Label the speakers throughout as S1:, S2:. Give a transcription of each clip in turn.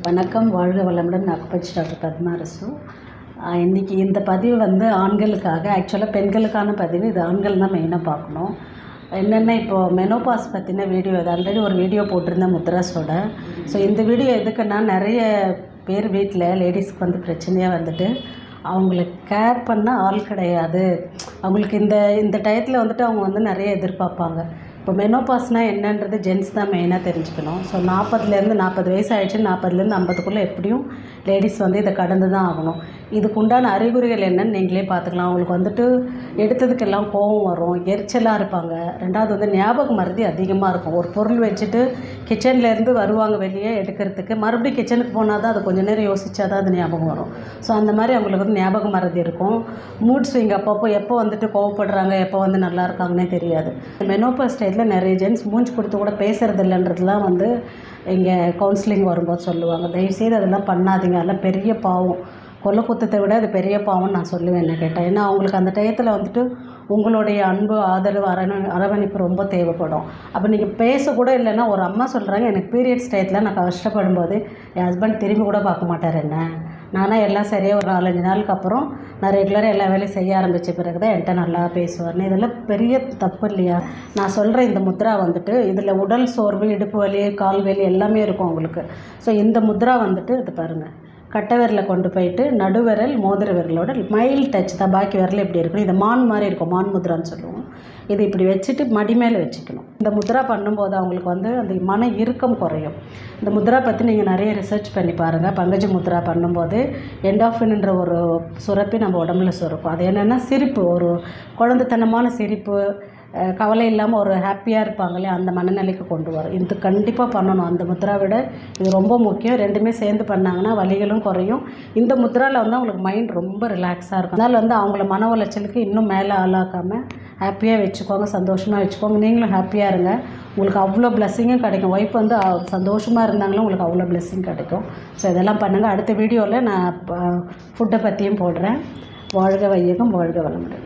S1: வணக்கம் வாழ்க வளமுடன் நான் அக்குபஞ்ச் டாக்டர் பத்மாரசு ஆஹ் இன்னைக்கு இந்த பதிவு வந்து ஆண்களுக்காக ஆக்சுவலாக பெண்களுக்கான பதிவு இது ஆண்கள் தான் மெயினாக பார்க்கணும் என்னென்ன இப்போது மெனோபாஸ் பற்றின வீடியோ இது ஆல்ரெடி ஒரு வீடியோ போட்டிருந்தேன் முத்ராஸோட ஸோ இந்த வீடியோ எதுக்குன்னா நிறைய பேர் வீட்டில் லேடிஸ்க்கு வந்து பிரச்சனையாக வந்துட்டு அவங்களுக்கு கேர் பண்ண ஆள் கிடையாது அவங்களுக்கு இந்த இந்த டயத்தில் வந்துட்டு அவங்க வந்து நிறைய எதிர்பார்ப்பாங்க இப்போ மெனோபாஸ்னால் என்னன்றது ஜென்ஸ் தான் மெயினாக தெரிஞ்சுக்கணும் ஸோ நாற்பதுலேருந்து நாற்பது வயசு ஆயிடுச்சு நாற்பதுலேருந்து ஐம்பதுக்குள்ளே எப்படியும் லேடிஸ் வந்து இதை கடந்து தான் ஆகணும் இதுக்கு உண்டான அறிகுறிகள் என்னன்னு நீங்களே பார்த்துக்கலாம் அவங்களுக்கு வந்துட்டு எடுத்ததுக்கெல்லாம் கோபம் வரும் எரிச்சலாக இருப்பாங்க ரெண்டாவது வந்து ஞாபக மருதி அதிகமாக இருக்கும் ஒரு பொருள் வச்சுட்டு கிச்சன்லேருந்து வருவாங்க வெளியே எடுக்கிறதுக்கு மறுபடியும் கிச்சனுக்கு போனால் தான் அது கொஞ்ச நேரம் யோசிச்சா தான் அது ஞாபகம் வரும் ஸோ அந்த மாதிரி அவங்களுக்கு வந்து ஞாபக மறதி இருக்கும் மூட் ஸ்விங் அப்பப்போ எப்போ வந்துட்டு கோவப்படுறாங்க எப்போ வந்து நல்லா இருக்காங்கன்னே தெரியாது மெனோபாஸ் ஸ்டேஜில் நிறைய ஜென்ஸ் மூஞ்சி கொடுத்து கூட பேசுறது இல்லைன்றதுலாம் வந்து இங்கே கவுன்சிலிங் வரும்போது சொல்லுவாங்க தயவுசெய்து அதெல்லாம் பண்ணாதீங்க அதெல்லாம் பெரிய பாவம் கொலை குத்தத்தை விட அது பெரிய பாவம்னு நான் சொல்லுவேன் என்ன கேட்டேன் ஏன்னா அவங்களுக்கு அந்த டயத்தில் வந்துட்டு உங்களுடைய அன்பு ஆதரவு அரண அரவணைப்பு ரொம்ப தேவைப்படும் அப்போ நீங்கள் பேசக்கூட இல்லைன்னா ஒரு அம்மா சொல்கிறாங்க எனக்கு பீரியட்ஸ் டயத்தில் நான் கஷ்டப்படும் போது என் ஹஸ்பண்ட் திரும்பி கூட பார்க்க மாட்டார் என்ன நானாக எல்லாம் சரியாக ஒரு நாலஞ்சு நாளுக்கு அப்புறம் நான் ரெகுலராக எல்லா வேலையும் செய்ய ஆரம்பித்த பிறகு தான் என்கிட்ட நல்லா பேசுவார்னு இதெல்லாம் பெரிய தப்பு இல்லையா நான் சொல்கிற இந்த முத்ரா வந்துட்டு இதில் உடல் சோர்வு இடுப்பு வலி கால் வலி எல்லாமே இருக்கும் உங்களுக்கு ஸோ இந்த முத்ரா வந்துட்டு இது பாருங்கள் கட்டை விரலை கொண்டு போயிட்டு நடுவிரல் மோதிர விரலோட மைல் டச் தான் பாக்கி விரல் எப்படி இருக்கணும் இது மான் மாதிரி இருக்கும் மான் முத்ரான்னு சொல்லுவோம் இது இப்படி வச்சுட்டு மடி மேலே வச்சுக்கணும் இந்த முத்ரா பண்ணும்போது அவங்களுக்கு வந்து அந்த மன இறுக்கம் குறையும் இந்த முத்ரா பற்றி நீங்கள் நிறைய ரிசர்ச் பண்ணி பாருங்கள் பங்கஜ முத்ரா பண்ணும்போது என்டாஃபின்ன்ற ஒரு சுரப்பி நம்ம உடம்புல சுரக்கும் அது என்னென்னா சிரிப்பு ஒரு குழந்தைத்தனமான சிரிப்பு அஹ் கவலை இல்லாமல் ஒரு ஹாப்பியாக இருப்பாங்களே அந்த மனநிலைக்கு கொண்டு வரும் இது கண்டிப்பாக பண்ணணும் அந்த முத்ரா விட இது ரொம்ப முக்கியம் ரெண்டுமே சேர்ந்து பண்ணாங்கன்னா வலிகளும் குறையும் இந்த முத்ராவில் வந்து அவங்களுக்கு மைண்ட் ரொம்ப ரிலாக்ஸாக இருக்கும் அதனால் வந்து அவங்கள மன உளைச்சலுக்கு இன்னும் மேலே ஆளாக்காமல் ஹாப்பியாக வச்சுக்கோங்க சந்தோஷமாக வச்சுக்கோங்க நீங்களும் ஹாப்பியாக இருங்க உங்களுக்கு அவ்வளோ பிளெஸ்ஸிங்கும் கிடைக்கும் ஒய்ஃப் வந்து அ- சந்தோஷமாக இருந்தாங்களும் உங்களுக்கு அவ்வளோ பிளெஸ்ஸிங் கிடைக்கும் ஸோ இதெல்லாம் பண்ணுங்கள் அடுத்த வீடியோவில் நான் ஃபுட்டை பற்றியும் போடுறேன் வாழ்க வையகம் வாழ்க வளமுடன்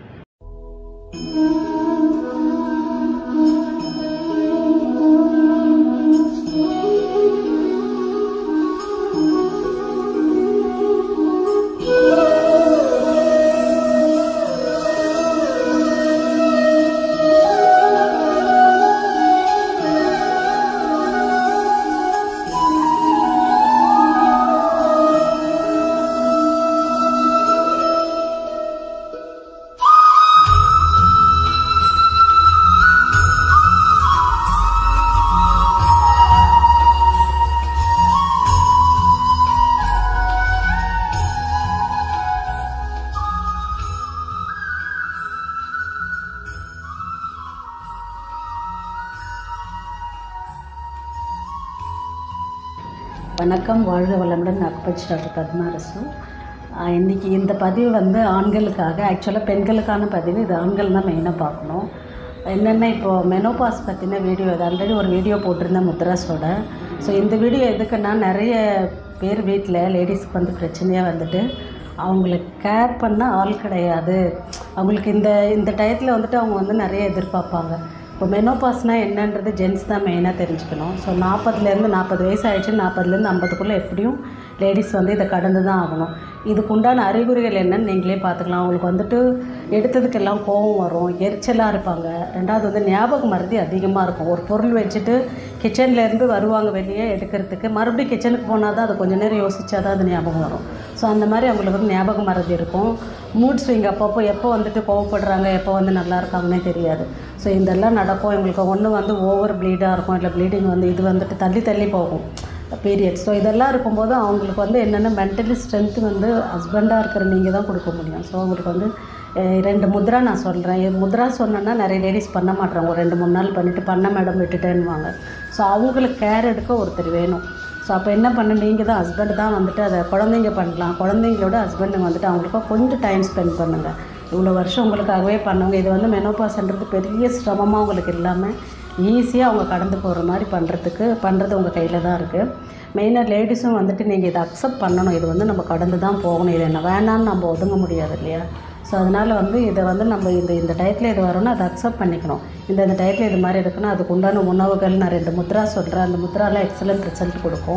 S1: வணக்கம் வாழ்க வளமுடன் நான் அக்குபஞ்ச் டாக்டர் பத்மாரசு ஆஹ் இன்னைக்கு இந்த பதிவு வந்து ஆண்களுக்காக ஆக்சுவலாக பெண்களுக்கான பதிவு இது ஆண்கள் தான் மெயினாக பார்க்கணும் என்னென்ன இப்போது மெனோபாஸ் பற்றின வீடியோ இது ஆல்ரெடி ஒரு வீடியோ போட்டிருந்தேன் முத்ராஸோட ஸோ இந்த வீடியோ எதுக்குன்னா நிறைய பேர் வீட்டில் லேடிஸ்க்கு வந்து பிரச்சனையாக வந்துட்டு அவங்களுக்கு கேர் பண்ண ஆள் கிடையாது அவங்களுக்கு இந்த இந்த டயத்தில் வந்துட்டு அவங்க வந்து நிறைய எதிர்பார்ப்பாங்க இப்போ மெனோபாஸ்னால் என்னன்றது ஜென்ஸ் தான் மெயினாக தெரிஞ்சுக்கணும் ஸோ நாற்பதுலேருந்து நாற்பது வயசு ஆயிடுச்சு நாற்பதுலேருந்து ஐம்பதுக்குள்ளே எப்படியும் லேடிஸ் வந்து இதை கடந்து தான் ஆகணும் இதுக்கு உண்டான அறிகுறிகள் என்னன்னு நீங்களே பார்த்துக்கலாம் அவங்களுக்கு வந்துட்டு எடுத்ததுக்கெல்லாம் கோபம் வரும் எரிச்சலாக இருப்பாங்க ரெண்டாவது வந்து ஞாபக மருதி அதிகமாக இருக்கும் ஒரு பொருள் வச்சுட்டு கிச்சன்லேருந்து வருவாங்க வெளியே எடுக்கிறதுக்கு மறுபடியும் கிச்சனுக்கு போனால் தான் அது கொஞ்ச நேரம் யோசிச்சா தான் அது ஞாபகம் வரும் ஸோ அந்த மாதிரி அவங்களுக்கு வந்து ஞாபக மறதி இருக்கும் மூட் ஸ்விங் அப்பப்போ எப்போ வந்துட்டு கோவப்படுறாங்க எப்போ வந்து நல்லா இருக்காங்கன்னே தெரியாது ஸோ இதெல்லாம் நடக்கும் இவங்களுக்கு ஒன்று வந்து ஓவர் ப்ளீடாக இருக்கும் இல்லை ப்ளீடிங் வந்து இது வந்துட்டு தள்ளி தள்ளி போகும் பீரியட்ஸ் ஸோ இதெல்லாம் இருக்கும்போது அவங்களுக்கு வந்து என்னென்ன மென்டலி ஸ்ட்ரென்த் வந்து ஹஸ்பண்டாக இருக்கிற நீங்கள் தான் கொடுக்க முடியும் ஸோ அவங்களுக்கு வந்து அஹ், ரெண்டு முத்ரா நான் சொல்கிறேன் முத்ரா சொன்னேன்னா நிறைய லேடிஸ் பண்ண மாட்றாங்க ஒரு ரெண்டு மூணு நாள் பண்ணிவிட்டு பண்ண மேடம் விட்டுட்டேன்னுவாங்க ஸோ அவங்களுக்கு கேர் எடுக்க ஒருத்தர் வேணும் ஸோ அப்போ என்ன பண்ண நீங்கள் தான் ஹஸ்பண்ட் தான் வந்துட்டு அதை குழந்தைங்க பண்ணலாம் குழந்தைங்களோட ஹஸ்பண்டுங்க வந்துட்டு அவங்களுக்கு கொஞ்சம் டைம் ஸ்பெண்ட் பண்ணுங்கள் இவ்வளோ வருஷம் உங்களுக்காகவே பண்ணவங்க இது வந்து மெனோபாஸ்ன்றது பெரிய சிரமமாக உங்களுக்கு இல்லாமல் ஈஸியாக அவங்க கடந்து போகிற மாதிரி பண்ணுறதுக்கு பண்ணுறது உங்கள் கையில் தான் இருக்குது மெயினாக லேடிஸும் வந்துட்டு நீங்கள் இதை அக்செப்ட் பண்ணணும் இது வந்து நம்ம கடந்து தான் போகணும் இது என்ன வேணான்னு நம்ம ஒதுங்க முடியாது இல்லையா ஸோ அதனால் வந்து இதை வந்து நம்ம இந்த இந்த டயத்தில் இது வரும்னா அதை அக்செப்ட் பண்ணிக்கணும் இந்த இந்த டயத்தில் இது மாதிரி இருக்குன்னா அதுக்கு உண்டான உணவுகள் நான் ரெண்டு முத்ரா சொல்கிறேன் அந்த முத்ராலாம் எக்ஸலண்ட் ரிசல்ட் கொடுக்கும்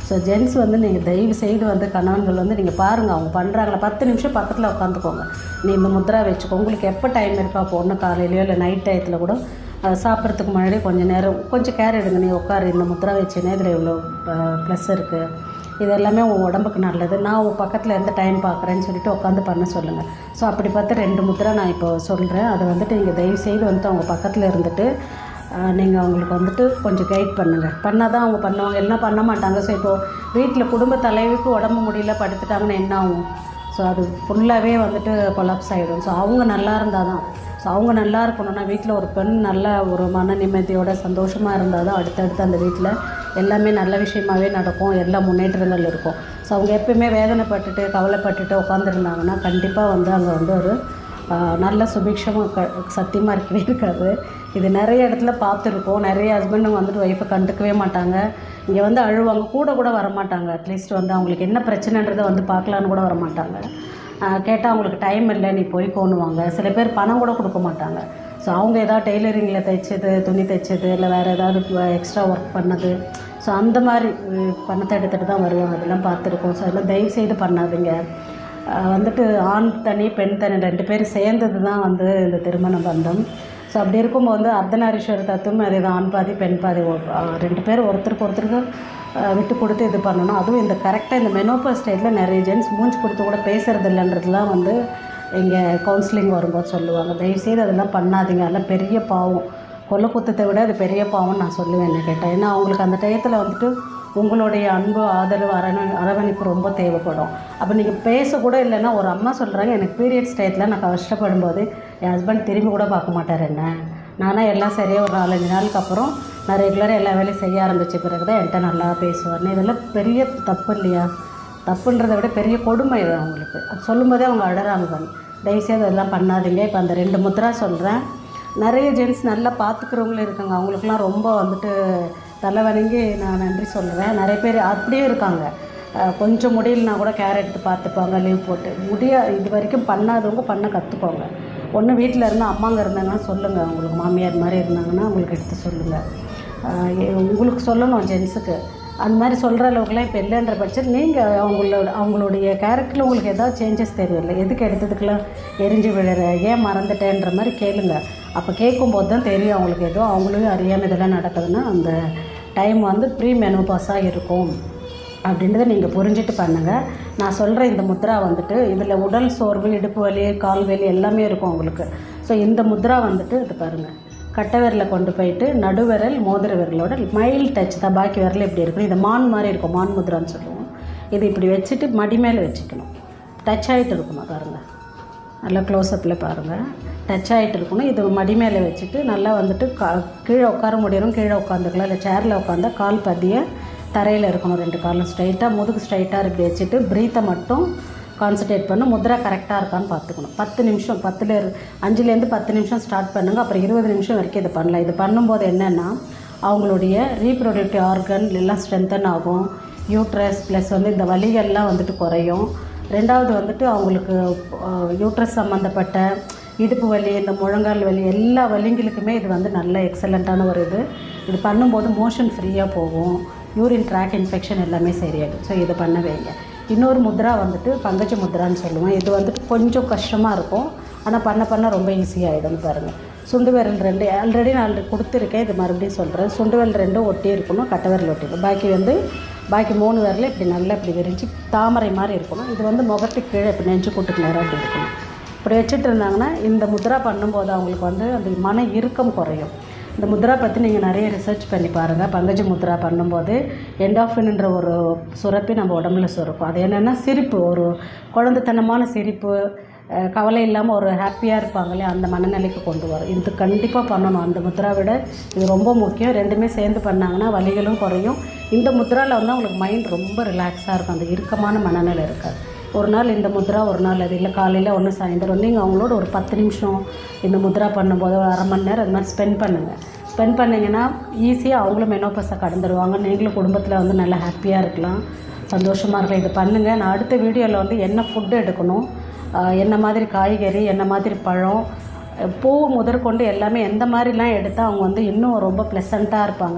S1: ஸோ ஜென்ஸ் வந்து நீங்கள் தயவு செய்து வந்து கணவன்கள் வந்து நீங்கள் பாருங்கள் அவங்க பண்ணுறாங்களா பத்து நிமிஷம் பக்கத்தில் உட்காந்துக்கோங்க நீ இந்த முத்ரா வச்சுக்கோ உங்களுக்கு எப்போ டைம் இருக்கோ அப்போ ஒன்று காலையிலையோ இல்லை நைட் டயத்தில் கூட அஹ், சாப்பிட்றதுக்கு முன்னாடி கொஞ்சம் நேரம் கொஞ்சம் கேர் எடுங்க நீ உட்காரு இந்த முத்ரா வச்சுன்னா இதில் இவ்வளோ ப்ளஸ் இருக்குது இது எல்லாமே உன் உடம்புக்கு நல்லது நான் உன் பக்கத்தில் எந்த டைம் பார்க்குறேன்னு சொல்லிட்டு உட்காந்து பண்ண சொல்லுங்கள் ஸோ அப்படி பார்த்து ரெண்டு முத்ரா நான் இப்போ சொல்கிறேன் அதை வந்துட்டு நீங்கள் தயவு செய்து வந்துட்டு அவங்க பக்கத்தில் இருந்துட்டு நீங்கள் அவங்களுக்கு வந்துட்டு கொஞ்சம் கைட் பண்ணுங்கள் பண்ணால் தான் அவங்க பண்ணுவாங்க எல்லாம் பண்ண மாட்டாங்க ஸோ இப்போது வீட்டில் குடும்ப தலைவிக்கு உடம்பு முடியல படுத்துட்டாங்கன்னா என்ன ஆகும் ஸோ அது ஃபுல்லாகவே வந்துட்டு கொலாப்ஸ் ஆகிடும் ஸோ அவங்க நல்லா இருந்தால் தான் ஸோ அவங்க நல்லா இருக்கணும்னா வீட்டில் ஒரு பெண் நல்ல ஒரு மன நிம்மதியோட சந்தோஷமாக இருந்தால் தான் அடுத்தடுத்து அந்த வீட்டில் எல்லாமே நல்ல விஷயமாவே நடக்கும் எல்லா முன்னேற்றங்கள் இருக்கும் ஸோ அவங்க எப்பயுமே வேதனைப்பட்டுட்டு கவலைப்பட்டுட்டு உட்காந்துருந்தாங்கன்னா கண்டிப்பாக வந்து அங்கே வந்து ஒரு ஆஹ், நல்ல சுபிக்ஷமாக க சத்தியமாக இருக்கவே இருக்காது இது நிறைய இடத்துல பார்த்துருக்கோம் நிறைய ஹஸ்பண்டுங்க வந்துட்டு ஒய்ஃபை கண்டுக்கவே மாட்டாங்க இங்கே வந்து அழுவாங்க கூட கூட வரமாட்டாங்க அட்லீஸ்ட் வந்து அவங்களுக்கு என்ன பிரச்சனைன்றதை வந்து பார்க்கலான்னு கூட வரமாட்டாங்க கேட்டால் அவங்களுக்கு டைம் இல்லை நீ போய் கோணுவாங்க சில பேர் பணம் கூட கொடுக்க மாட்டாங்க ஸோ அவங்க ஏதாவது டெய்லரிங்கில் தைச்சது துணி தைச்சது இல்லை வேறு ஏதாவது எக்ஸ்ட்ரா ஒர்க் பண்ணது ஸோ அந்த மாதிரி அஹ், பணத்தை எடுத்துகிட்டு தான் வருவாங்க அதெல்லாம் பார்த்துருக்கோம் ஸோ அதெல்லாம் தயவு செய்து பண்ணாதீங்க அஹ், வந்துட்டு ஆண் தனி பெண் தனி ரெண்டு பேரும் சேர்ந்தது தான் வந்து இந்த திருமண பந்தம் ஸோ அப்படி இருக்கும்போது வந்து அர்த்தநாரீஸ்வர தத்துவம் அதே தான் ஆண் பாதி பெண் பாதி ஒ- அஹ், ரெண்டு பேரும் ஒருத்தருக்கு ஒருத்தருக்கு அஹ், விட்டு கொடுத்து இது பண்ணணும் அதுவும் இந்த கரெக்டாக இந்த மெனோபா ஸ்டேஜில் நிறைய ஜென்ஸ் மூஞ்சி கொடுத்து கூட பேசுறது இல்லைன்றதுலாம் வந்து இங்கே கவுன்சிலிங் வரும்போது சொல்லுவாங்க தயவுசெய்து அதெல்லாம் பண்ணாதீங்க அதெல்லாம் பெரிய பாவம் கொலை குத்தத்தை விட அது பெரிய பாவம்னு நான் சொல்லுவேன் என்ன கேட்டேன் ஏன்னா அவங்களுக்கு அந்த டயத்தில் வந்துட்டு உங்களுடைய அன்பு ஆதரவு அரண அரவணைப்பு ரொம்ப தேவைப்படும் அப்போ நீங்கள் பேசக்கூட இல்லைன்னா ஒரு அம்மா சொல்கிறாங்க எனக்கு பீரியட்ஸ் டயத்தில் நான் கஷ்டப்படும் போது என் ஹஸ்பண்ட் திரும்பி கூட பார்க்க மாட்டார் என்ன நானாக எல்லாம் சரியாக ஒரு நாலஞ்சு நாளுக்கு அப்புறம் நான் ரெகுலராக எல்லா வேலையும் செய்ய ஆரம்பித்த பிறகு தான் என்கிட்ட நல்லா பேசுவார்னு இதெல்லாம் பெரிய தப்பு இல்லையா தப்புன்றதை விட பெரிய கொடுமை இது அவங்களுக்கு அது சொல்லும்போதே அவங்க அழறாங்க தயவுசெய்து அதெல்லாம் பண்ணாதீங்க இப்போ அந்த ரெண்டு முத்ரா சொல்கிறேன் நிறைய ஜென்ஸ் நல்லா பார்த்துக்கிறவங்களும் இருக்காங்க அவங்களுக்குலாம் ரொம்ப வந்துட்டு தலை வணங்கி நான் நன்றி சொல்கிறேன் நிறைய பேர் அப்படியே இருக்காங்க அஹ் கொஞ்சம் முடியலனா கூட கேர் எடுத்து பார்த்துப்பாங்க லீவ் போட்டு முடிய இது வரைக்கும் பண்ணாதவங்க பண்ண கற்றுக்கோங்க ஒன்று வீட்டில் இருந்தால் அம்மாங்க இருந்தாங்கன்னா சொல்லுங்கள் உங்களுக்கு மாமியார் மாதிரி இருந்தாங்கன்னா உங்களுக்கு எடுத்து சொல்லுங்கள் ஆஹ் எ- உங்களுக்கு சொல்லணும் ஜென்ஸுக்கு அந்த மாதிரி சொல்கிற அளவுக்குலாம் இப்போ இல்லைன்ற பட்சத்தில் நீங்கள் அவங்களோட அவங்களுடைய கேரக்டரில் உங்களுக்கு ஏதாவது சேஞ்சஸ் தெரியல எதுக்கு எடுத்ததுக்கெல்லாம் எரிஞ்சு விழுற ஏன் மறந்துட்டேன்ற மாதிரி கேளுங்க அப்போ கேட்கும்போது தான் தெரியும் அவங்களுக்கு ஏதோ அவங்களும் அறியாமல் இதெல்லாம் நடக்குதுன்னா அந்த டைம் வந்து ப்ரீ மெனோபாஸாக இருக்கும் அப்படின்றத நீங்கள் புரிஞ்சுட்டு பண்ணுங்கள் நான் சொல்கிற இந்த முத்ரா வந்துட்டு இதில் உடல் சோர்வு இடுப்பு வலி கால் வலி எல்லாமே இருக்கும் உங்களுக்கு ஸோ இந்த முத்ரா வந்துட்டு இது பாருங்கள் கட்டை விரலை கொண்டு போயிட்டு நடுவிரல் மோதிர விரலோட மைல்ட் டச் தான் பாக்கி விரல் இப்படி இருக்கும் இது மான் மாதிரி இருக்கும் மான் முத்ரான்னு சொல்லுவோம் இது இப்படி வச்சுட்டு மடி மேலே வச்சுக்கணும் டச் ஆகிட்டு இருக்கணும் பாருங்கள் நல்லா க்ளோஸ்அப்பில் பாருங்கள் டச் ஆகிட்டு இருக்கணும் இது மடி மேலே வச்சுட்டு நல்லா வந்துட்டு கா கீழே உட்கார முடியணும் கீழே உட்காந்துக்கலாம் இல்லை சேரில் உட்காந்தா கால் பதிய தரையில் இருக்கணும் ரெண்டு காலும் ஸ்ட்ரைட்டாக முதுகு ஸ்ட்ரைட்டாக இப்படி வச்சுட்டு ப்ரீத்தை மட்டும் கான்சன்ட்ரேட் பண்ணி முத்ரா கரெக்டாக இருக்கான்னு பார்த்துக்கணும் பத்து நிமிஷம் பத்துல இரு- அஞ்சுலேருந்து பத்து நிமிஷம் ஸ்டார்ட் பண்ணுங்கள் அப்புறம் இருபது நிமிஷம் வரைக்கும் இது பண்ணலாம் இது பண்ணும்போது என்னென்னா அவங்களுடைய ரீப்ரொடக்டிவ் ஆர்கன் எல்லாம் ஸ்ட்ரென்தன் ஆகும் யூட்ரஸ் ப்ளஸ் வந்து இந்த வலிகள்லாம் வந்துட்டு குறையும் ரெண்டாவது வந்துட்டு அவங்களுக்கு யூட்ரஸ் சம்மந்தப்பட்ட இடுப்பு வலி இந்த முழங்கால் வலி எல்லா வலிங்களுக்குமே இது வந்து நல்ல எக்ஸலண்ட்டான ஒரு இது இது பண்ணும்போது மோஷன் ஃப்ரீயாக போகும் யூரின் ட்ராக் இன்ஃபெக்ஷன் எல்லாமே சரியாயிடும் ஸோ இதை பண்ண வைங்க இன்னொரு முத்ரா வந்துட்டு பங்கஜ முத்ரான்னு சொல்லுவோம் இது வந்துட்டு கொஞ்சம் கஷ்டமாக இருக்கும் ஆனால் பண்ண பண்ண ரொம்ப ஈஸியாகிடும் பாருங்கள் சுண்டு விரல் ரெண்டு ஆல்ரெடி நான் கொடுத்துருக்கேன் இது மறுபடியும் சொல்கிறேன் சுண்டு விரல் ரெண்டும் ஒட்டி இருக்கணும் கட்டை விரல் ஒட்டி இருக்கணும் பாக்கி வந்து பாக்கி மூணு விரல் இப்படி நல்லா இப்படி விரிஞ்சு தாமரை மாதிரி இருக்கணும் இது வந்து முகத்துக்கு கீழே இப்படி நெஞ்சு கூட்டுக்கு நேரம் அப்படி இருக்கணும் இப்படி வச்சுட்டு இருந்தாங்கன்னா இந்த முத்ரா பண்ணும்போது அவங்களுக்கு வந்து அந்த மன இறுக்கம் குறையும் இந்த முத்ரா பற்றி நீங்கள் நிறைய ரிசர்ச் பண்ணி பாருங்கள் பங்கஜ முத்ரா பண்ணும்போது என்டாஃபின்ன்ற ஒரு சுரப்பி நம்ம உடம்புல சுரக்கும் அது என்னென்னா சிரிப்பு ஒரு குழந்தைத்தனமான சிரிப்பு அஹ், கவலை இல்லாமல் ஒரு ஹாப்பியாக இருப்பாங்களே அந்த மனநிலைக்கு கொண்டு வரும் இது கண்டிப்பாக பண்ணணும் அந்த முத்ரா விட இது ரொம்ப முக்கியம் ரெண்டுமே சேர்ந்து பண்ணாங்கன்னா வலிகளும் குறையும் இந்த முத்ராவில் வந்து அவங்களுக்கு மைண்ட் ரொம்ப ரிலாக்ஸாக இருக்கும் அந்த இறுக்கமான மனநிலை இருக்காது ஒரு நாள் இந்த முத்ரா ஒரு நாள் அது இல்லை காலையில் ஒன்று சாயந்தரம் நீங்கள் அவங்களோட ஒரு பத்து நிமிஷம் இந்த முத்ரா பண்ணும்போது ஒரு அரை மணி நேரம் அது மாதிரி ஸ்பெண்ட் பண்ணுங்கள் ஸ்பெண்ட் பண்ணிங்கன்னா ஈஸியாக அவங்களும் மெனோபஸை கடந்துருவாங்க நீங்களும் குடும்பத்தில் வந்து நல்லா ஹாப்பியாக இருக்கலாம் சந்தோஷமாக இருக்கலாம் இது பண்ணுங்கள் நான் அடுத்த வீடியோவில் வந்து என்ன ஃபுட்டு எடுக்கணும் ஆஹ் என்ன மாதிரி காய்கறி என்ன மாதிரி பழம் பூ முதற்கொண்டு எல்லாமே எந்த மாதிரிலாம் எடுத்தால் அவங்க வந்து இன்னும் ரொம்ப ப்ளசண்ட்டாக இருப்பாங்க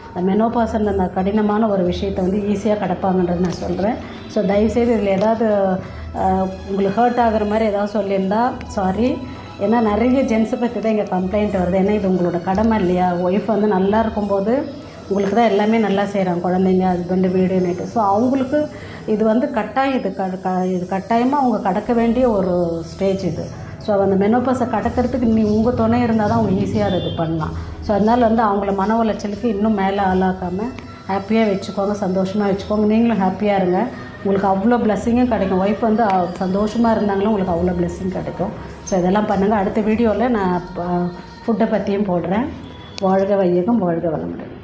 S1: இந்த மெனோபாஸ்ன்ற அந்த கடினமான ஒரு விஷயத்தை வந்து ஈஸியாக கடப்பாங்கன்றது நான் சொல்கிறேன் ஸோ தயவுசெய்து இதில் ஏதாவது அஹ், உங்களுக்கு ஹர்ட் ஆகுற மாதிரி ஏதாவது சொல்லியிருந்தா சாரி ஏன்னா நிறைய ஜென்ஸை பற்றி தான் இங்கே கம்ப்ளைண்ட் வருது ஏன்னா இது உங்களோட கடமை இல்லையா ஒய்ஃப் வந்து நல்லா இருக்கும்போது உங்களுக்கு தான் எல்லாமே நல்லா செய்கிறாங்க குழந்தைங்க ஹஸ்பண்டு வீடு நைட்டு ஸோ அவங்களுக்கு இது வந்து கட்டாயம் இது க க- இது கட்டாயமாக அவங்க கடக்க வேண்டிய ஒரு ஸ்டேஜ் இது ஸோ அந்த மெனோபாஸை கடக்கிறதுக்கு நீ உங்கள் துணை இருந்தால் தான் அவங்க ஈஸியாக அதை இது பண்ணலாம் ஸோ அதனால் வந்து அவங்கள மன உளைச்சலுக்கு இன்னும் மேலே ஆளாக்காமல் ஹாப்பியாக வச்சுக்கோங்க சந்தோஷமாக வச்சுக்கோங்க நீங்களும் ஹாப்பியாக இருங்க உங்களுக்கு அவ்வளோ பிளெஸ்ஸிங்கும் கிடைக்கும் ஒய்ஃப் வந்து சந்தோஷமாக இருந்தாங்களும் உங்களுக்கு அவ்வளோ பிளெஸ்ஸிங் கிடைக்கும் ஸோ இதெல்லாம் பண்ணுங்கள் அடுத்த வீடியோவில் நான் ஃபுட்டை பற்றியும் போடுறேன் வாழ்க வையகம் வாழ்க வளமுடன்